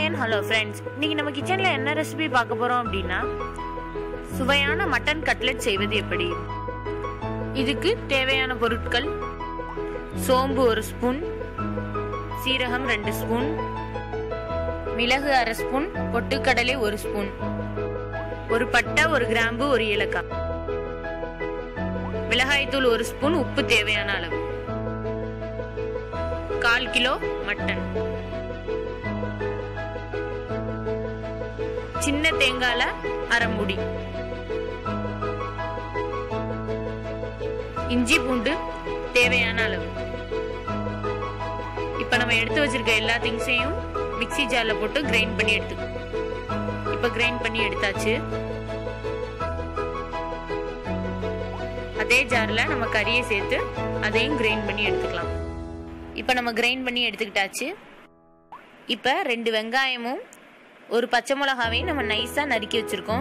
and hello friends இன்னைக்கு நம்ம கிச்சனில் என்ன ரெசிபி பார்க்க போகிறோம் அப்படின்னா சுவையான மட்டன் கட்லெட் செய்வது எப்படி இதுக்கு தேவையான பொருட்கள் சோம்பு ஒரு ஸ்பூன் சீரகம் ரெண்டு ஸ்பூன் மிளகு அரை ஸ்பூன் பொட்டுக்கடலை ஒரு ஸ்பூன் ஒரு பட்டை ஒரு கிராம்பு ஒரு ஏலக்காய் மிளகாய்த்தூள் ஒரு ஸ்பூன் உப்பு தேவையான அளவு கால் கிலோ மட்டன் சின்ன தேங்கால அரைமுடி இஞ்சி பூண்டு தேவையான அளவு இப்ப நம்ம எடுத்து வச்சிருக்க எல்லா திங்ஸையும் மிக்ஸி ஜார்ல போட்டு கிரைண்ட் பண்ணி எடுத்து இப்ப கிரைண்ட் பண்ணி எடுத்தாச்சு அதே ஜார்ல நம்ம கறியை சேர்த்து அதையும் கிரைண்ட் பண்ணி எடுத்துக்கலாம் இப்ப நம்ம கிரைண்ட் பண்ணி எடுத்துக்கிட்டாச்சு இப்ப ரெண்டு வெங்காயமும் ஒரு பச்சை மிளகாவையும் நம்ம நைஸா நறுக்கி வச்சிருக்கோம்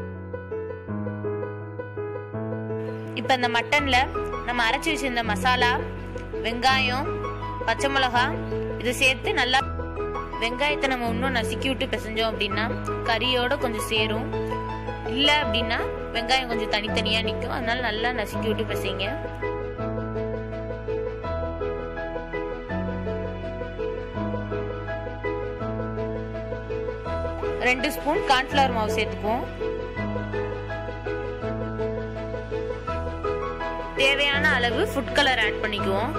இப்ப இந்த மட்டன்ல நம்ம அரைச்சி வச்சிருந்த மசாலா வெங்காயம் பச்சை மிளகா இதை சேர்த்து நல்லா வெங்காயத்தை நம்ம இன்னும் நசுக்கி விட்டு பிசைஞ்சோம் அப்படின்னா கறியோட கொஞ்சம் சேரும் இல்லை அப்படின்னா வெங்காயம் கொஞ்சம் தனித்தனியாக நிற்கும் அதனால நல்லா நசுக்கி விட்டு பிசைங்க ரெண்டு ஸ்பூன் கார்ன்ஃப்ளவர் மாவு சேர்த்துப்போம் தேவையான அளவு ஃபுட் கலர் ஆட் பண்ணிக்குவோம்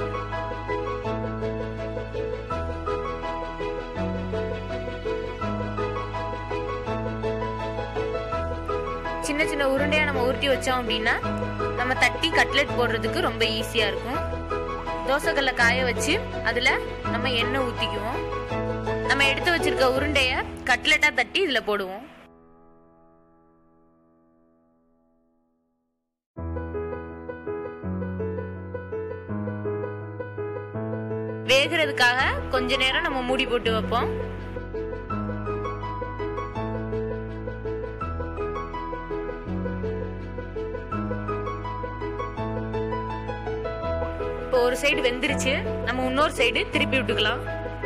சின்ன சின்ன உருண்டையா நம்ம உருட்டி வச்சோம் அப்படின்னா நம்ம தட்டி கட்லெட் போடுறதுக்கு ரொம்ப ஈஸியா இருக்கும் தோசைக்கல்ல காய வச்சு அதுல நம்ம எண்ணெய் ஊத்திக்குவோம் நம்ம எடுத்து வச்சிருக்க உருண்டைய கட்லெட்டா தட்டி இதுல போடுவோம் வேகிறதுக்காக கொஞ்ச நேரம் நம்ம மூடி போட்டு வைப்போம் இப்போ ஒரு சைடு வெந்துருச்சு நம்ம இன்னொரு சைடு திருப்பி விட்டுக்கலாம்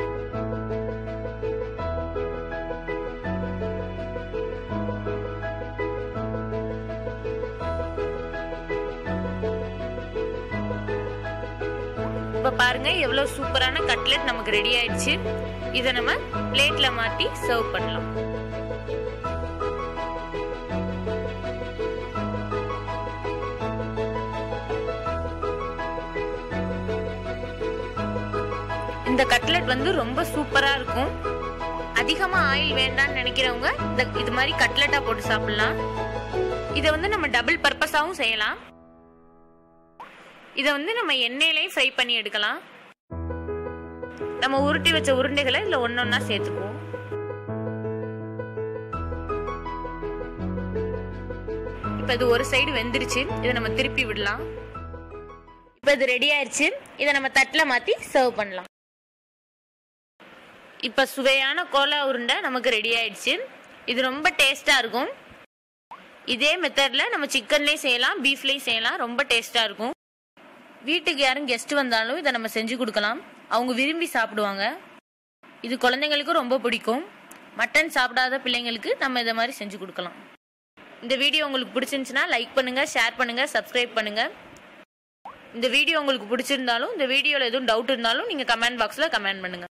இப்ப பாருங்க எவ்வளவு சூப்பரான கட்லெட் நமக்கு ரெடி ஆயிடுச்சு இதை நம்ம பிளேட்ல மாத்தி சர்வ் பண்ணலாம் இந்த கட்லெட் வந்து ரொம்ப சூப்பரா இருக்கும் அதிகமா ஆயில் வேண்டாம்னு நினைக்கிறவங்க இந்த இது மாதிரி கட்லெட்டா போட்டு சாப்பிடலாம் இதை வந்து நம்ம டபுள் பர்பஸாவும் செய்யலாம் இதை வந்து நம்ம எண்ணெயிலையும் ஃப்ரை பண்ணி எடுக்கலாம் நம்ம உருட்டி வச்ச உருண்டைகளை இதில் ஒன்றொன்னா சேர்த்துக்குவோம் இப்போ இது ஒரு சைடு வெந்துருச்சு இதை நம்ம திருப்பி விடலாம் இப்போ இது ரெடி ஆயிடுச்சு இதை நம்ம தட்டில் மாற்றி சர்வ் பண்ணலாம் இப்போ சுவையான கோலா உருண்டை நமக்கு ரெடி ஆயிடுச்சு இது ரொம்ப டேஸ்டாக இருக்கும் இதே மெத்தடில் நம்ம சிக்கன்லேயும் செய்யலாம் பீஃப்லேயும் செய்யலாம் ரொம்ப டேஸ்டாக இருக்கும் வீட்டுக்கு யாரும் கெஸ்ட் வந்தாலும் இதை நம்ம செஞ்சு கொடுக்கலாம் அவங்க விரும்பி சாப்பிடுவாங்க இது குழந்தைங்களுக்கும் ரொம்ப பிடிக்கும் மட்டன் சாப்பிடாத பிள்ளைங்களுக்கு நம்ம இதை மாதிரி செஞ்சு கொடுக்கலாம் இந்த வீடியோ உங்களுக்கு பிடிச்சிருந்துச்சுன்னா லைக் பண்ணுங்க ஷேர் பண்ணுங்க சப்ஸ்கிரைப் பண்ணுங்க இந்த வீடியோ உங்களுக்கு பிடிச்சிருந்தாலும் இந்த வீடியோவில் எதுவும் டவுட் இருந்தாலும் நீங்கள் கமெண்ட் பாக்ஸில் கமெண்ட் பண்ணுங்க